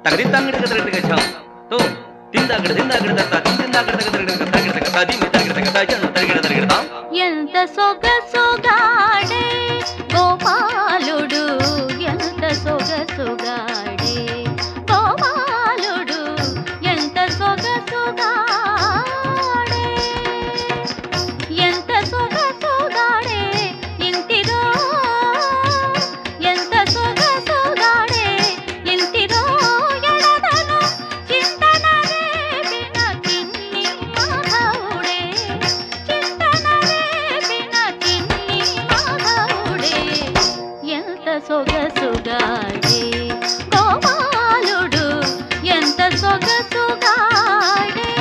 తగదిందాంగడి గదరగడ ఝం తో తిందాగడ తిందాగడ దత్త తిందాగడ తగదరగడ తగదరగడ తగ దిమి తగదరగడ తగ జను తగదరగడ తగదరగడ ఎంత సొగసుగాడే గోపాలుడు ఎంత సొగసుగాడే గోపాలుడు ఎంత సొగసుగాడే ఎంత సొగసుగాడే ఇంటిరో ఎంత సొగసుగాడే ఇంటిరో ఎడదను చింతన రేపిన తిన్ని మాధవుడే చింతన రేపిన తిన్ని మాధవుడే ఎంత సొగసుగాడే గోపాలుడు ఎంత సొగసుగాడే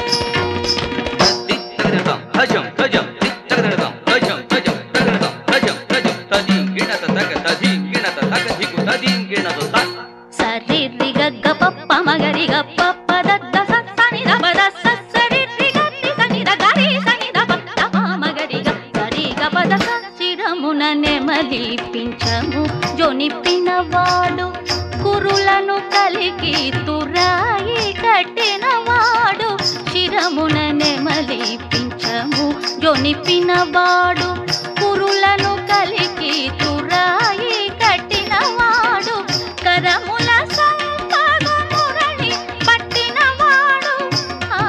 తిత్తగదం హజం హజం తిత్తగదం హజం హజం తగదం హజం హజం తది గిణత తగ తది గిణత తగ దికు తది గిణత త సరి రి గగ్గ పప్ప మగరి గప్ప పదద్ద సని ద పద సరి రి గరి సని ద గరి సని ద పద మగరి గ గరి గ పద శిరమున నెమలిపించము జొనిప్పిన వాడు కురులను కలిగి తురాయి కట్టిన వాడు శిరమున నెమలిపించము జొనిప్పిన వాడు కురులను కలిగి తురాయి కట్టిన వాడు కరముల సంపగు మురళి పట్టిన వాడు ఆ,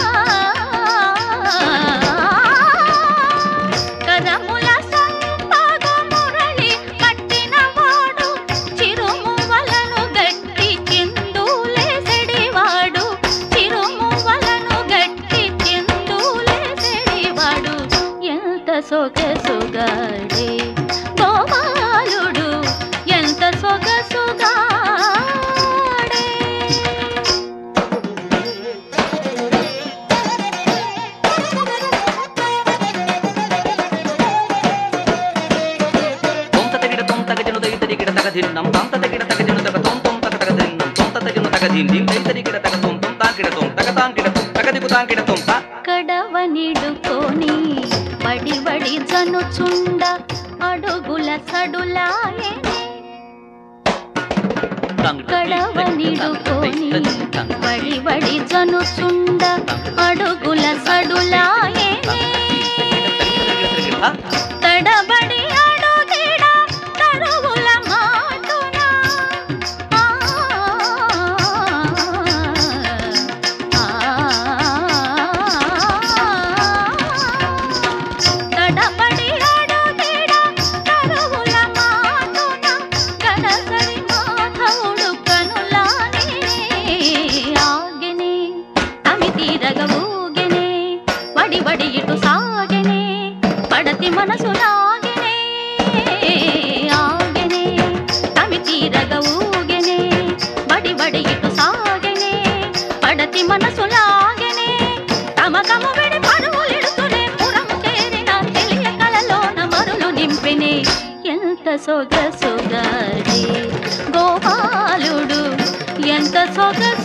కరముల సంపగు మురళి పట్టిన వాడు చిరుమువలను గట్టి చిందులేసెడివాడు చిరుమువలను గట్టి చిందులేసెడివాడు ఎంత సొగసుగాడే గోపాలుడు ఎంత సొగసుగాడే తొంత తగిడ తొంత గజను దై తరిగిడ తగ దిన్నం తంత తగిడ తగ జను తగ తొం తొం తగ తగ దిన్నం తొంత తగను తగ దిన్ దిన్ దై తరిగిడ తగ తొం తొం తాకిడ తొం తగ తాంకిడ తొం తగ దిగు తాంకిడ తొం తా కడవనిడుకొని వడి వడి జనుచుండ అడుగుల సడులాయనే కడవనిడుకొని వడి వడి జనుచుండ అడుగుల సడులాయనే తడబడి అడుగిడ తరువుల మాటున ఆ, తడబడి అడుగిడ తరువుల మాటున గడసరి మాధవుడు కనులానే ఆగెనే అమి తీరగ ఊగెనే వడి వడి ఇటు సాగెనే పడతి మనసు లాగెనే ఆగెనే అమి తీరగ ఊగెనే వడి వడి ఇటు సాగెనే పడతి మనసు లాగెనే తమ కము విడి పరువులిడుతునే పురము చేరిన తెలియ కలలోన మరులు నింపినే ఎంత సొగసుగాడే గోపాలుడు ఎంత సొగసు